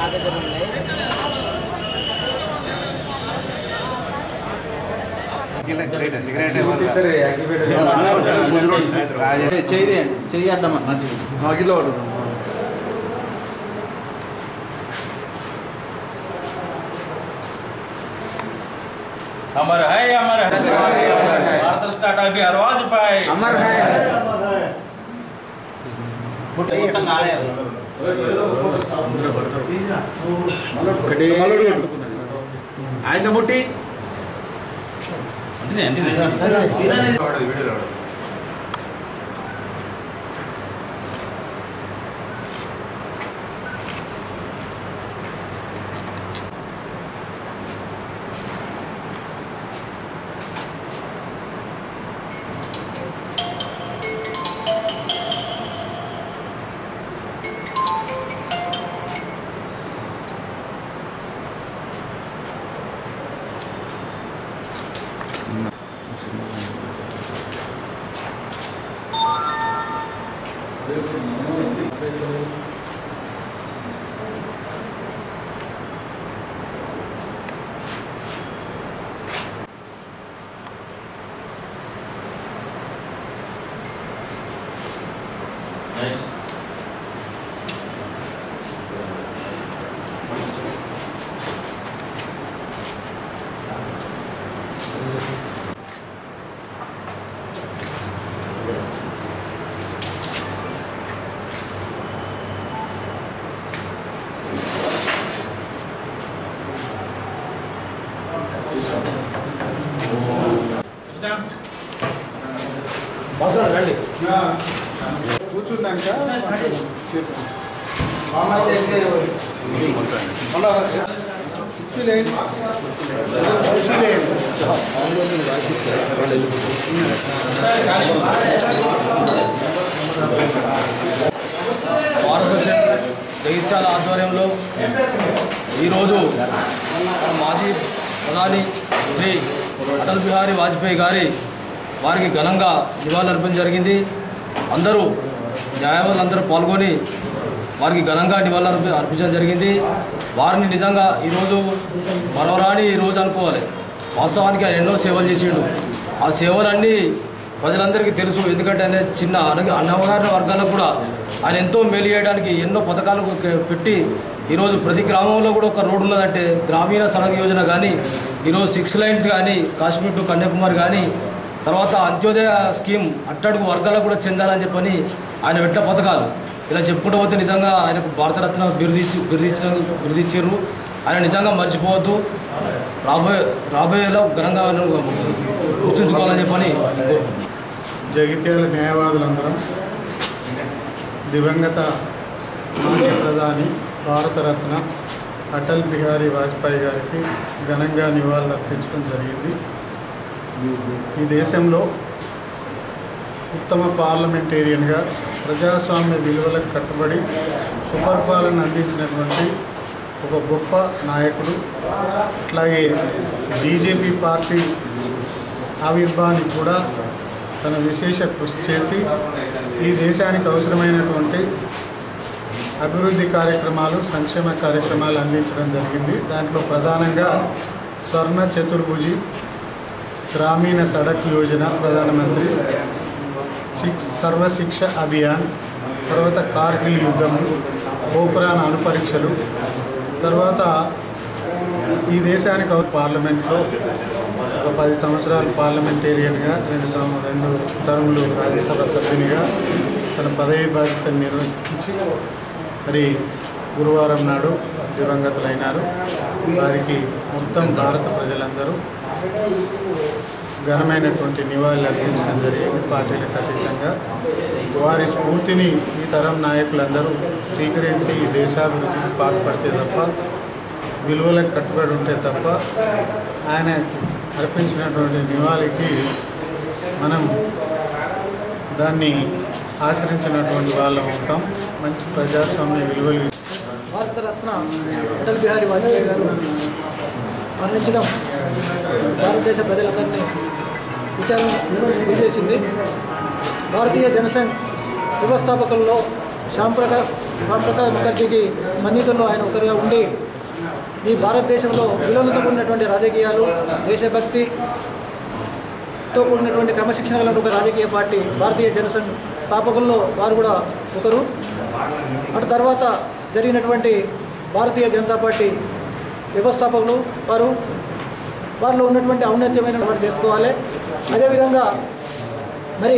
దగ్గర ఉన్నాయి చెయ్యి చెయ్యి అడ్డమ్మా గిట్ల పడుతుంది अमर है अमर है भारत रत्न अटल बिहारी वाजपेयी అమర్ హై మొత్తం కాలే అవి. ఆయన ముట్టి కూర్చున్నాక భారత సెంటర్ జగిత్యాల ఆధ్వర్యంలో ఈరోజు మన మాజీ ప్రధాని శ్రీ అటల్ బిహారీ వాజ్పేయి గారి వారికి ఘనంగా నివాళులర్పణ జరిగింది అందరూ న్యాయవాదులందరూ పాల్గొని వారికి ఘనంగా నివాళులు అర్పించడం జరిగింది వారిని నిజంగా ఈరోజు మరవరాని ఈరోజు అనుకోవాలి వాస్తవానికి ఆయన ఎన్నో సేవలు చేసిండు ఆ సేవలన్నీ ప్రజలందరికీ తెలుసు ఎందుకంటే ఆయన చిన్న అన అన్నవగారిన వర్గాలకు కూడా ఆయన ఎంతో మేలు చేయడానికి ఎన్నో పథకాలు క- పెట్టి ఈరోజు ప్రతి గ్రామంలో కూడా ఒక రోడ్డు ఉన్నదంటే గ్రామీణ సడక్ యోజన కానీ ఈరోజు సిక్స్ లైన్స్ కానీ కాశ్మీర్ టు కన్యాకుమారి కానీ తర్వాత అంత్యోదయ స్కీమ్ అట్టడుగు వర్గాలకు కూడా చెందాలని చెప్పని ఆయన పెట్టిన పథకాలు ఇలా చెప్పుకుంటూ పోతే నిజంగా ఆయనకు భారతరత్న బిరుదిచ్చి బిరుదిచ్చిన బిరుదిచ్చారు ఆయన నిజంగా మర్చిపోవద్దు రాబోయే రాబోయేలో ఘనంగా ఆయన గుర్తుంచుకోవాలని చెప్పని కోరుకుంటున్నాను. జగిత్యాల న్యాయవాదులందరం దివంగత మాజీ ప్రధాని భారతరత్న అటల్ బిహారీ వాజ్పేయి గారికి ఘనంగా నివాళులు అర్పించడం జరిగింది ఈ దేశంలో ఉత్తమ పార్లమెంటేరియన్గా ప్రజాస్వామ్య విలువలకు కట్టుబడి సుపరిపాలన అందించినటువంటి ఒక గొప్ప నాయకుడు అట్లాగే బీజేపీ పార్టీ ఆవిర్భావానికి కూడా తన విశేష కృషి చేసి ఈ దేశానికి అవసరమైనటువంటి అభివృద్ధి కార్యక్రమాలు సంక్షేమ కార్యక్రమాలు అందించడం జరిగింది దాంట్లో ప్రధానంగా స్వర్ణ చతుర్భుజి గ్రామీణ సడక్ యోజన ప్రధానమంత్రి శిక్ష సర్వశిక్ష అభియాన్ తర్వాత కార్గిల్ యుద్ధము పోఖ్రాన్ అణు పరీక్షలు తర్వాత ఈ దేశానికి ఒక పార్లమెంట్లో ఒక పది సంవత్సరాలు పార్లమెంటేరియన్గా రెండు సం- రెండు టర్ములు రాజ్యసభ సభ్యునిగా తన పదవి బాధ్యతను నిర్వహించి మరి గురువారం నాడు దివంగతులైనారు వారికి మొత్తం భారత ప్రజలందరూ ఘనమైనటువంటి నివాళులు అర్పించడం జరిగింది పార్టీలకు అతీతంగా వారి స్ఫూర్తిని ఈ తరం నాయకులందరూ స్వీకరించి ఈ దేశాభివృద్ధికి పాటుపడితే తప్ప విలువలకు కట్టుబడి ఉంటే తప్ప ఆయన అర్పించినటువంటి నివాళికి మనం దాన్ని ఆచరించినటువంటి వాళ్ళం ఉంటాం మంచి ప్రజాస్వామ్య విలువలు భారతరత్న అటల్ బిహారీ వాజ్పేయి గారు మరణించడం భారతదేశ ప్రజలందరినీ విచారం గురి చేసింది భారతీయ జనసంఘ్ వ్యవస్థాపకుల్లో శ్యామ్ ప్రకాష్ రామప్రసాద్ ముఖర్జీకి సన్నిహితుల్లో ఆయన ఒకరిగా ఉండి ఈ భారతదేశంలో విలువలతో కూడినటువంటి రాజకీయాలు దేశభక్తితో కూడినటువంటి క్రమశిక్షణ గల ఒక రాజకీయ పార్టీ భారతీయ జనసంఘ స్థాపకుల్లో వారు కూడా ఒకరు అటు తర్వాత జరిగినటువంటి భారతీయ జనతా పార్టీ వ్యవస్థాపకులు వారు వారిలో ఉన్నటువంటి ఔన్నత్యమైన వారు చేసుకోవాలి అదేవిధంగా మరి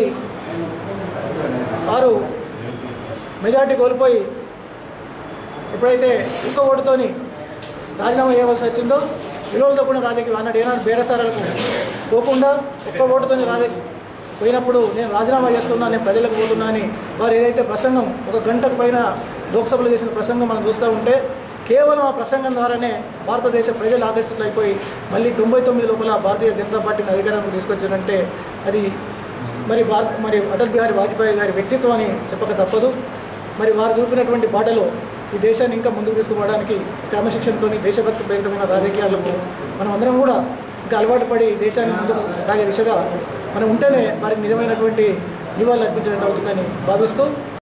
వారు మెజార్టీ కోల్పోయి ఎప్పుడైతే ఒక్క ఓటుతోని రాజీనామా చేయవలసి వచ్చిందో విలువలతో కూడా రాజకీయం అన్నాడు ఏనాడు బేరసారాలకు పోకుండా ఒక్క ఓటుతోని రాజకీయ పోయినప్పుడు నేను రాజీనామా చేస్తున్నా నేను ప్రజలకు పోతున్నా అని వారు ఏదైతే ప్రసంగం ఒక గంటకు పైన లోక్సభలో చేసిన ప్రసంగం మనం చూస్తూ ఉంటే కేవలం ఆ ప్రసంగం ద్వారానే భారతదేశ ప్రజలు ఆకర్షితులైపోయి మళ్ళీ తొంభై తొమ్మిది లోపల భారతీయ జనతా పార్టీని అధికారంలోకి తీసుకొచ్చారంటే అది మరి భారత మరి అటల్ బిహారీ వాజ్పేయి గారి వ్యక్తిత్వాన్ని చెప్పక తప్పదు మరి వారు చూపినటువంటి బాటలో ఈ దేశాన్ని ఇంకా ముందుకు తీసుకుపోవడానికి క్రమశిక్షణతో దేశభక్తి ప్రేరితమైన రాజకీయాలకు మనం అందరం కూడా ఇంకా అలవాటు పడి ఈ దేశాన్ని ముందుకు సాగే దిశగా మనం ఉంటేనే వారికి నిజమైనటువంటి నివాళులు అర్పించినట్టు అవుతుందని భావిస్తూ